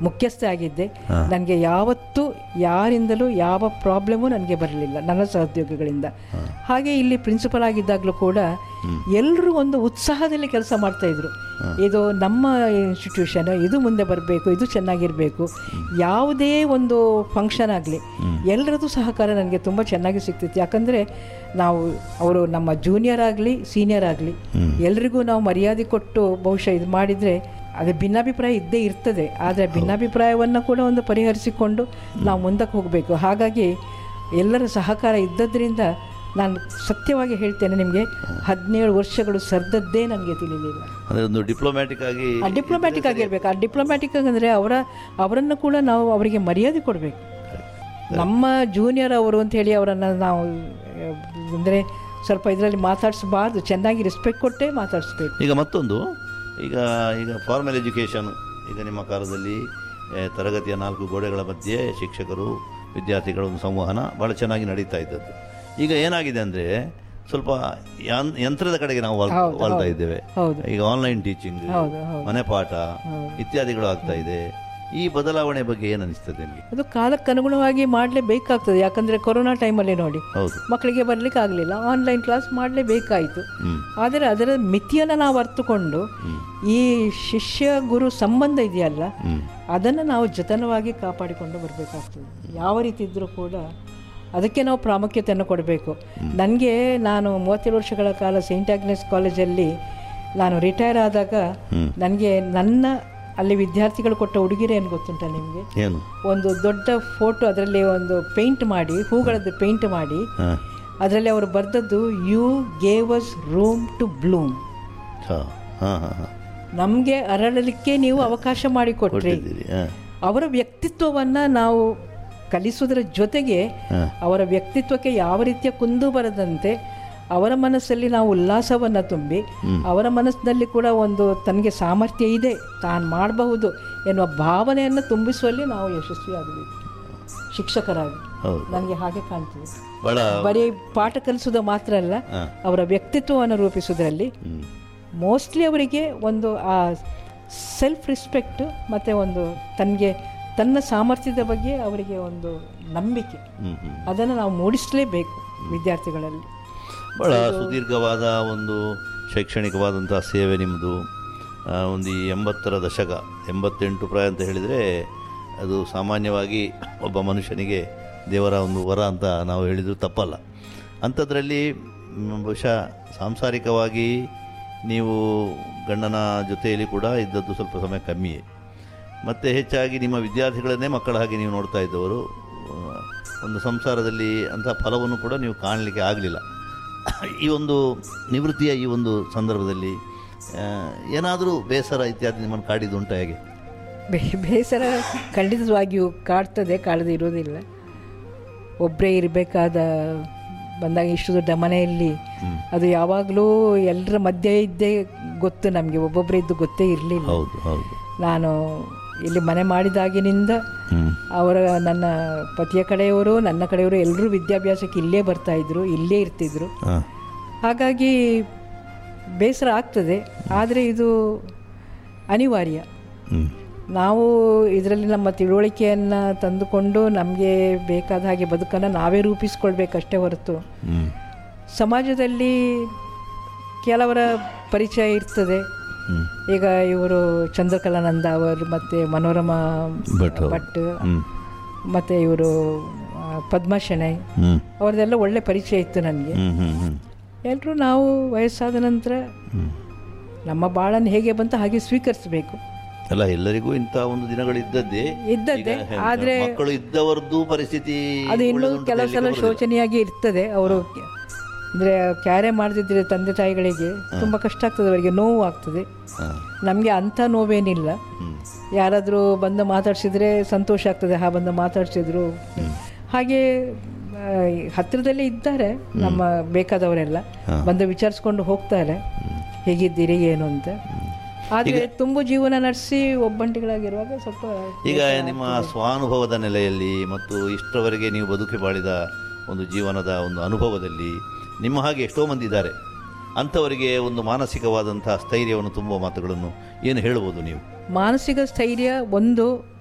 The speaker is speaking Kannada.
ಮುಖ್ಯಸ್ಥೆ ಆಗಿದ್ದೆ ನನಗೆ ಯಾವತ್ತೂ ಯಾರಿಂದಲೂ ಯಾವ ಪ್ರಾಬ್ಲಮು ನನಗೆ ಬರಲಿಲ್ಲ ನನ್ನ ಸಹೋದ್ಯೋಗಿಗಳಿಂದ ಹಾಗೆ ಇಲ್ಲಿ ಪ್ರಿನ್ಸಿಪಲ್ ಆಗಿದ್ದಾಗಲೂ ಕೂಡ ಎಲ್ಲರೂ ಒಂದು ಉತ್ಸಾಹದಲ್ಲಿ ಕೆಲಸ ಮಾಡ್ತಾಯಿದ್ರು ಇದು ನಮ್ಮ ಇನ್ಸ್ಟಿಟ್ಯೂಷನ್ ಇದು ಮುಂದೆ ಬರಬೇಕು ಇದು ಚೆನ್ನಾಗಿರಬೇಕು ಯಾವುದೇ ಒಂದು ಫಂಕ್ಷನ್ ಆಗಲಿ ಎಲ್ಲರದ್ದು ಸಹಕಾರ ನನಗೆ ತುಂಬ ಚೆನ್ನಾಗಿ ಸಿಗ್ತಿತ್ತು ಯಾಕಂದರೆ ನಾವು ಅವರು ನಮ್ಮ ಜೂನಿಯರ್ ಆಗಲಿ ಸೀನಿಯರ್ ಆಗಲಿ ಎಲ್ರಿಗೂ ನಾವು ಮರ್ಯಾದೆ ಕೊಟ್ಟು ಬಹುಶಃ ಇದು ಮಾಡಿದರೆ ಅದೇ ಭಿನ್ನಾಭಿಪ್ರಾಯ ಇದ್ದೇ ಇರ್ತದೆ ಆದರೆ ಭಿನ್ನಾಭಿಪ್ರಾಯವನ್ನು ಕೂಡ ಒಂದು ಪರಿಹರಿಸಿಕೊಂಡು ನಾವು ಮುಂದಕ್ಕೆ ಹೋಗಬೇಕು ಹಾಗಾಗಿ ಎಲ್ಲರ ಸಹಕಾರ ಇದ್ದದ್ರಿಂದ ನಾನು ಸತ್ಯವಾಗಿ ಹೇಳ್ತೇನೆ ನಿಮಗೆ ಹದಿನೇಳು ವರ್ಷಗಳು ಸರ್ದದ್ದೇ ನನಗೆ ತಿಳಿಲಿಲ್ಲ ಅಂದರೆ ಒಂದು ಡಿಪ್ಲೊಮ್ಯಾಟಿಕ್ ಆಗಿ ಡಿಪ್ಲೊಮ್ಯಾಟಿಕ್ ಆಗಿರ್ಬೇಕು ಆ ಡಿಪ್ಲೊಮ್ಯಾಟಿಕ್ ಅಂದರೆ ಅವರ ಅವರನ್ನು ಕೂಡ ನಾವು ಅವರಿಗೆ ಮರ್ಯಾದೆ ಕೊಡಬೇಕು ನಮ್ಮ ಜೂನಿಯರ್ ಅವರು ಅಂತ ಹೇಳಿ ಅವರನ್ನು ನಾವು ಅಂದರೆ ಸ್ವಲ್ಪ ಇದರಲ್ಲಿ ಮಾತಾಡಿಸಬಾರ್ದು ಚೆನ್ನಾಗಿ ರೆಸ್ಪೆಕ್ಟ್ ಕೊಟ್ಟೇ ಮಾತಾಡಿಸ್ಬೇಕು ಈಗ ಮತ್ತೊಂದು ಈಗ ಈಗ ಫಾರ್ಮಲ್ ಎಜುಕೇಷನ್ ಈಗ ನಿಮ್ಮ ಕಾಲದಲ್ಲಿ ಆ, ತರಗತಿಯ ನಾಲ್ಕು ಗೋಡೆಗಳ ಮಧ್ಯೆ ಶಿಕ್ಷಕರು ವಿದ್ಯಾರ್ಥಿಗಳ ಒಂದು ಸಂವಹನ ಭಾಳ ಚೆನ್ನಾಗಿ ನಡೀತಾ ಇದ್ದದ್ದು ಈಗ ಏನಾಗಿದೆ ಅಂದರೆ ಸ್ವಲ್ಪ ಯಾನ್- ಯಂತ್ರದ ಕಡೆಗೆ ನಾವು ವಾಲ್- ಹೌದು, ವಾಲ್ತಾ ಹೌದು. ಇದ್ದೇವೆ ಹೌದು. ಈಗ ಆನ್ಲೈನ್ ಟೀಚಿಂಗ್ ಹೌದು ಹೌದು ಮನೆ ಪಾಠ ಇತ್ಯಾದಿಗಳು ಆಗ್ತಾ ಇದೆ ಈ ಬದಲಾವಣೆ ಬಗ್ಗೆ ಏನು ಅನಿಸ್ತದೆ ನಿಮಗೆ ಅದು ಕಾಲಕ್ಕೆ ಅನುಗುಣವಾಗಿ ಮಾಡಲೇಬೇಕಾಗ್ತದೆ ಯಾಕಂದರೆ ಕೊರೋನಾ ಟೈಮಲ್ಲಿ ನೋಡಿ ಹೌದು ಮಕ್ಕಳಿಗೆ ಬರಲಿಕ್ಕೆ ಆಗಲಿಲ್ಲ ಆನ್ಲೈನ್ ಕ್ಲಾಸ್ ಮಾಡಲೇಬೇಕಾಯಿತು ಹ್ಮ್. ಆದರೆ ಅದರ ಮಿತಿಯನ್ನು ನಾವು ಅರ್ಥಕೊಂಡು ಈ ಶಿಷ್ಯ ಗುರು ಸಂಬಂಧ ಇದೆಯಲ್ಲ ಹ್ಮ್. ಅದನ್ನು ನಾವು ಜತನವಾಗಿ ಕಾಪಾಡಿಕೊಂಡು ಬರಬೇಕಾಗ್ತದೆ ಯಾವ ರೀತಿ ಇದ್ದರೂ ಕೂಡ ಅದಕ್ಕೆ ನಾವು ಪ್ರಾಮುಖ್ಯತೆಯನ್ನು ಕೊಡಬೇಕು ನನಗೆ ನಾನು ಮೂವತ್ತೇಳು ವರ್ಷಗಳ ಕಾಲ ಸೈಂಟ್ ಆಗ್ನೆಸ್ ಕಾಲೇಜಲ್ಲಿ ನಾನು ರಿಟೈರ್ ಆದಾಗ ನನಗೆ ನನ್ನ ಅಲ್ಲಿ ವಿದ್ಯಾರ್ಥಿಗಳು ಕೊಟ್ಟ ಉಡುಗೊರೆ ಏನು ಗೊತ್ತುಂಟ ನಿಮಗೆ ಏನು ಒಂದು ದೊಡ್ಡ ಫೋಟೋ ಅದರಲ್ಲಿ ಒಂದು ಪೇಂಟ್ ಮಾಡಿ ಹೂಗಳದ್ದು ಪೇಂಟ್ ಮಾಡಿ ಹಾಂ ಅದರಲ್ಲಿ ಅವರು ಬರೆದದ್ದು you gave us room to bloom ಹಾಂ ಹಾಂ ಹಾಂ ಹಾಂ ನಮಗೆ ಅರಳಲಿಕ್ಕೆ ನೀವು ಅವಕಾಶ ಮಾಡಿಕೊಟ್ರಿ ಕೊಟ್ಟಿದ್ದೀರಿ ಹಾಂ ಅವರ ವ್ಯಕ್ತಿತ್ವವನ್ನು ನಾವು ಕಲಿಸುವುದರ ಜೊತೆಗೆ ಅವರ ವ್ಯಕ್ತಿತ್ವಕ್ಕೆ ಯಾವ ರೀತಿಯ ಕುಂದು ಬರದಂತೆ ಅವರ ಮನಸ್ಸಲ್ಲಿ ನಾವು ಉಲ್ಲಾಸವನ್ನು ತುಂಬಿ ಅವರ ಮನಸ್ಸಿನಲ್ಲಿ ಕೂಡ ಒಂದು ತನಗೆ ಸಾಮರ್ಥ್ಯ ಇದೆ ತಾನು ಮಾಡಬಹುದು ಎನ್ನುವ ಭಾವನೆಯನ್ನು ತುಂಬಿಸುವಲ್ಲಿ ನಾವು ಯಶಸ್ವಿಯಾಗಬೇಕು ಶಿಕ್ಷಕರಾಗಿ ಹೌದು ನನಗೆ ಹಾಗೆ ಕಾಣ್ತದೆ ಭಾಳ ಬರೀ ಪಾಠ ಕಲಿಸೋದು ಮಾತ್ರ ಅಲ್ಲ ಅವರ ವ್ಯಕ್ತಿತ್ವವನ್ನು ರೂಪಿಸುವುದರಲ್ಲಿ ಮೋಸ್ಟ್ಲಿ ಅವರಿಗೆ ಒಂದು ಆ ಸೆಲ್ಫ್ ರೆಸ್ಪೆಕ್ಟ್ ಮತ್ತು ಒಂದು ತನಗೆ ತನ್ನ ಸಾಮರ್ಥ್ಯದ ಬಗ್ಗೆ ಅವರಿಗೆ ಒಂದು ನಂಬಿಕೆ ಹ್ಞೂ ಹ್ಞೂ ಅದನ್ನು ನಾವು ಮೂಡಿಸಲೇಬೇಕು ವಿದ್ಯಾರ್ಥಿಗಳಲ್ಲಿ ಭಾಳ ಸುದೀರ್ಘವಾದ ಒಂದು ಶೈಕ್ಷಣಿಕವಾದಂಥ ಸೇವೆ ನಿಮ್ಮದು ಆ, ಒಂದು ಈ ಎಂಬತ್ತರ ದಶಕ ಎಂಬತ್ತೆಂಟು ಪ್ರಾಯ ಅಂತ ಹೇಳಿದರೆ ಅದು ಸಾಮಾನ್ಯವಾಗಿ ಒಬ್ಬ ಮನುಷ್ಯನಿಗೆ ದೇವರ ಒಂದು ವರ ಅಂತ ನಾವು ಹೇಳಿದರೂ ತಪ್ಪಲ್ಲ ಅಂಥದ್ರಲ್ಲಿ ಮ್, ಬಹುಶಃ ಸಾಂಸಾರಿಕವಾಗಿ ನೀವು ಗಂಡನ ಜೊತೆಯಲ್ಲಿ ಕೂಡ ಇದ್ದದ್ದು ಸ್ವಲ್ಪ ಸಮಯ ಕಮ್ಮಿಯೇ ಮತ್ತು ಹೆಚ್ಚಾಗಿ ನಿಮ್ಮ ವಿದ್ಯಾರ್ಥಿಗಳನ್ನೇ ಮಕ್ಕಳ ಹಾಗೆ ನೀವು ನೋಡ್ತಾ ಇದ್ದವರು ಆ, ಒಂದು ಸಂಸಾರದಲ್ಲಿ ಅಂಥ ಫಲವನ್ನು ಕೂಡ ನೀವು ಕಾಣಲಿಕ್ಕೆ ಆಗಲಿಲ್ಲ ಈ ಒಂದು ನಿವೃತ್ತಿಯ ಈ ಒಂದು ಸಂದರ್ಭದಲ್ಲಿ ಏನಾದರೂ ಬೇಸರ ಇತ್ಯಾದಿ ನಿಮ್ಮನ್ನು ಕಾಡಿದುಂಟ ಹೇಗೆ ಬೇ- ಬೇಸರ ಖಂಡಿತವಾಗಿಯೂ ಕಾಡ್ತದೆ ಕಾಡದೆ ಇರೋದಿಲ್ಲ ಒಬ್ಬರೇ ಇರಬೇಕಾದ ಬಂದಾಗ ಇಷ್ಟು ದೊಡ್ಡ ಮನೆಯಲ್ಲಿ ಅದು ಯಾವಾಗಲೂ ಎಲ್ಲರ ಮಧ್ಯೆ ಇದ್ದೇ ಗೊತ್ತು ನಮಗೆ ಒಬ್ಬೊಬ್ಬರೇ ಇದ್ದು ಗೊತ್ತೇ ಇರಲಿಲ್ಲ ಹೌದು ಹೌದು ನಾನು ಇಲ್ಲಿ ಮನೆ ಮಾಡಿದಾಗಿನಿಂದ ಹ್ಞೂ ಅವರ ನನ್ನ ಪತಿಯ ಕಡೆಯವರು ನನ್ನ ಕಡೆಯವರು ಎಲ್ಲರೂ ವಿದ್ಯಾಭ್ಯಾಸಕ್ಕೆ ಇಲ್ಲೇ ಬರ್ತಾ ಇದ್ರು ಇಲ್ಲೇ ಇರ್ತಿದ್ರು ಹಾಂ ಹಾಗಾಗಿ ಬೇಸರ ಆಗ್ತದೆ ಆದರೆ ಇದು ಅನಿವಾರ್ಯ ಹ್ಞೂ ನಾವು ಇದರಲ್ಲಿ ನಮ್ಮ ತಿಳುವಳಿಕೆಯನ್ನು ತಂದುಕೊಂಡು ನಮಗೆ ಬೇಕಾದ ಹಾಗೆ ಬದುಕನ್ನು ನಾವೇ ರೂಪಿಸ್ಕೊಳ್ಬೇಕಷ್ಟೇ ಹೊರತು ಹ್ಞೂ ಸಮಾಜದಲ್ಲಿ ಕೆಲವರ ಪರಿಚಯ ಇರ್ತದೆ ಹ್ಞೂ ಈಗ ಇವರು ಚಂದ್ರಕಲಾನಂದ ಅವರು ಮತ್ತು ಮನೋರಮಾ ಭಟ್ ಅವರು. ಭಟ್ ಹ್ಞೂ ಮತ್ತು ಇವರು ಪದ್ಮ ಶೆಣೈ ಹ್ಞೂ ಅವ್ರದ್ದೆಲ್ಲ ಒಳ್ಳೆ ಪರಿಚಯ ಇತ್ತು ನನಗೆ ಹ್ಞೂ ಹ್ಞೂ ಹ್ಞೂ ಎಲ್ಲರೂ ನಾವು ವಯಸ್ಸಾದ ನಂತರ ನಮ್ಮ ಬಾಳನ್ನು ಹೇಗೆ ಬಂತ ಹಾಗೆ ಸ್ವೀಕರಿಸಬೇಕು ಅಲ್ಲ ಎಲ್ಲರಿಗೂ ಇಂಥ ಒಂದು ದಿನಗಳಿದ್ದದ್ದೇ ಇದ್ದದ್ದೇ ಈಗ ಆದರೆ ಮಕ್ಕಳು ಇದ್ದವರದ್ದು ಪರಿಸ್ಥಿತಿ ಅದು ಇನ್ನೂ ಒಳ್ಳೆದುಂಟು ಕೆಲವು ಅಂತ ಸಲ ಹೇಳಲಿಕ್ಕೆ ಬರುವುದಿಲ್ಲ. ಶೋಚನೀಯಾಗಿ ಇರ್ತದೆ ಅವರು ಅಂದರೆ ಕ್ಯಾರೆ ಮಾಡದಿದ್ದರೆ ತಂದೆ ತಾಯಿಗಳಿಗೆ ತುಂಬ ಕಷ್ಟ ಆಗ್ತದೆ ಅವರಿಗೆ ನೋವು ಆಗ್ತದೆ ಹಾ. ನಮಗೆ ಅಂಥ ನೋವೇನಿಲ್ಲ ಹ್ಮ್. ಯಾರಾದರೂ ಬಂದು ಮಾತಾಡ್ಸಿದ್ರೆ ಸಂತೋಷ ಆಗ್ತದೆ ಹಾ ಬಂದು ಮಾತಾಡ್ಸಿದ್ರು ಹಾಗೆ ಆ, ಹತ್ತಿರದಲ್ಲೇ ಇದ್ದಾರೆ ನಮ್ಮ ಬೇಕಾದವರೆಲ್ಲ ಬಂದು ವಿಚಾರಿಸ್ಕೊಂಡು ಹೋಗ್ತಾರೆ ಹೇಗಿದ್ದೀರಿ ಏನು ಅಂತ ಆದರೆ ತುಂಬು ಜೀವನ ನಡೆಸಿ ಒಬ್ಬಂಟಿಗಳಾಗಿರುವಾಗ ಸ್ವಲ್ಪ ಈಗ ನಿಮ್ಮ ಸ್ವಾನುಭವದ ನೆಲೆಯಲ್ಲಿ ಮತ್ತು ಇಷ್ಟರವರೆಗೆ ನೀವು ಬದುಕಿ ಬಾಳಿದ ಒಂದು ಜೀವನದ ಒಂದು ಅನುಭವದಲ್ಲಿ ನಿಮ್ಮ ಹಾಗೆ ಎಷ್ಟೋ ಮಂದಿ ಇದ್ದಾರೆ ಅಂಥವರಿಗೆ ಒಂದು ಮಾನಸಿಕವಾದಂತಹ ಸ್ಥೈರ್ಯವನ್ನು ತುಂಬುವ ಮಾತುಗಳನ್ನು ಏನು ಹೇಳ್ಬೋದು ನೀವು ಮಾನಸಿಕ ಸ್ಥೈರ್ಯ ಒಂದು